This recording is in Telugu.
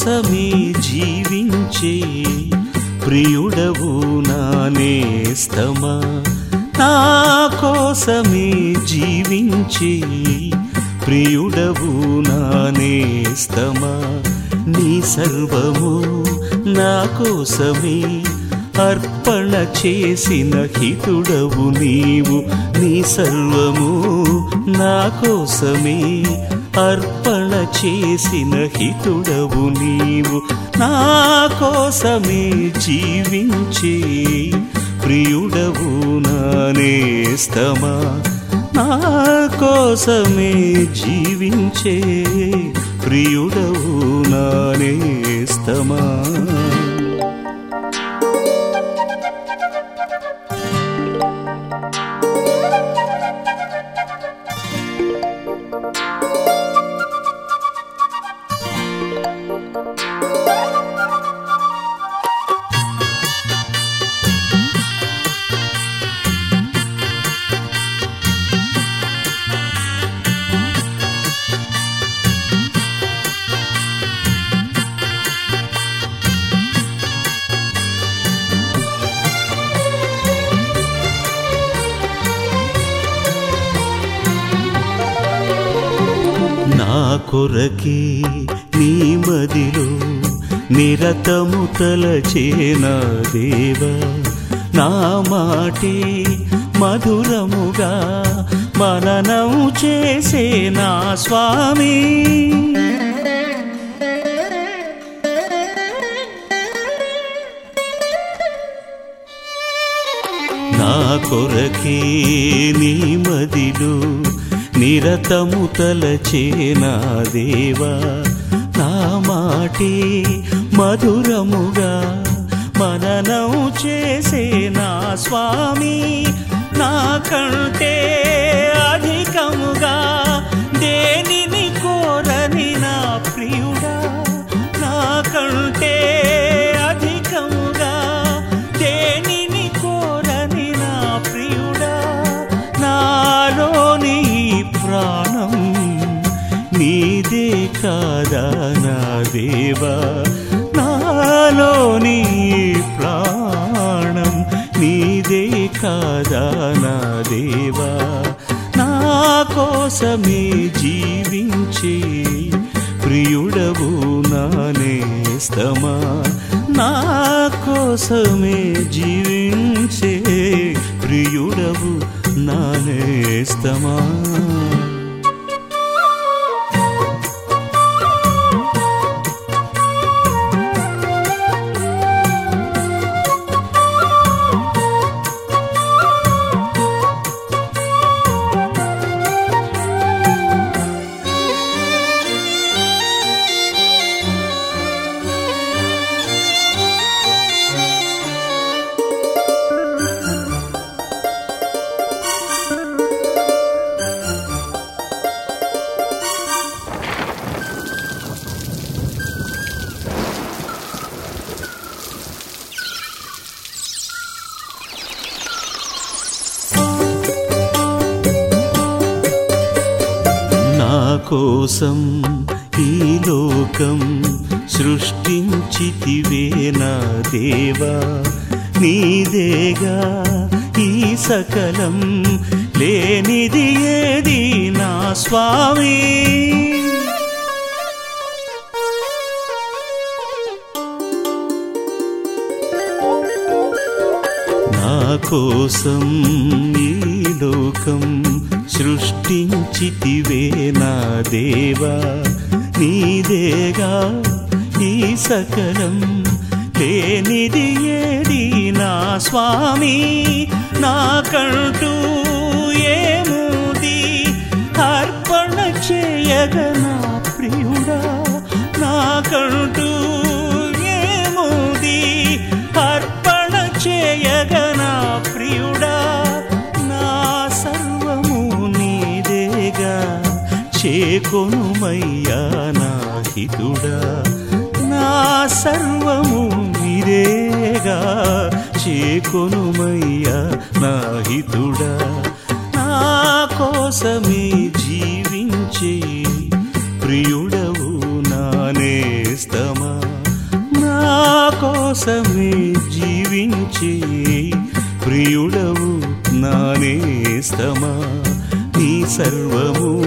కోసమే జీవించే ప్రియుడవు నానేస్తమా నా కోసమే జీవించే ప్రియుడవు నానేస్తమా నీ సర్వము నా కోసమే అర్పణ చేసిన హితుడవు నీవు నీ సర్వము నా కోసమే అర్పణ చేసిన హితుడవు నీవు నా కోసమే జీవించే ప్రియుడవు నానేస్తమా నా కోసమే జీవించే ప్రియుడవు నానేస్తమా నా కొరకే నీ మదిలో నిరతము తలచేనా దేవా నా మాటే మధురముగా మననం చేసే నా స్వామి నా కొరకే నీ మదిలో నిరతము తలచేనా దేవా నా మాటే మధురముగా మననం చేసే నా స్వామి నా కంటే అధికముగా దేనిని కోరని నా ప్రియుడా నా కంటే అధికముగా దేనిని కోరని నా ప్రియుడా నాలోని ఈ ప్రాణం నీదే కాదా నా దేవా నాలోని ఈ ప్రాణం నీదే కాదా నా దేవా నా కోసమే జీవించే ప్రియుడవు నానేస్తమా నా కోసమే జీవించే ప్రియుడవు నానేస్తమా నా కోసం ఈ లోకం సృష్టించితివే నా దేవా నీదేగా ఈ సకలం లేనిది ఏది నా స్వామి నా కోసం ఈ లోకం సృష్టించితివే నా దేవా నీదేగా ఈ సకలం లేనిది ఏది నా స్వామి నాకంటూ ఏముది అర్పణ చేయగ నా ప్రియుడా నాకంటూ ఏముది అర్పణ చేయగ నా ప్రియుడా నా సర్వము నీదేగా చేకొనుమయ్యా నా హితుడా నా సర్వము నీదేగా చేకొనుమయ్యా నా హితుడా నా కోసమే జీవించే ప్రియుడవు నానేస్తమా కోసమే జీవించే ప్రియుడవు నానేస్తమా నీ సర్వము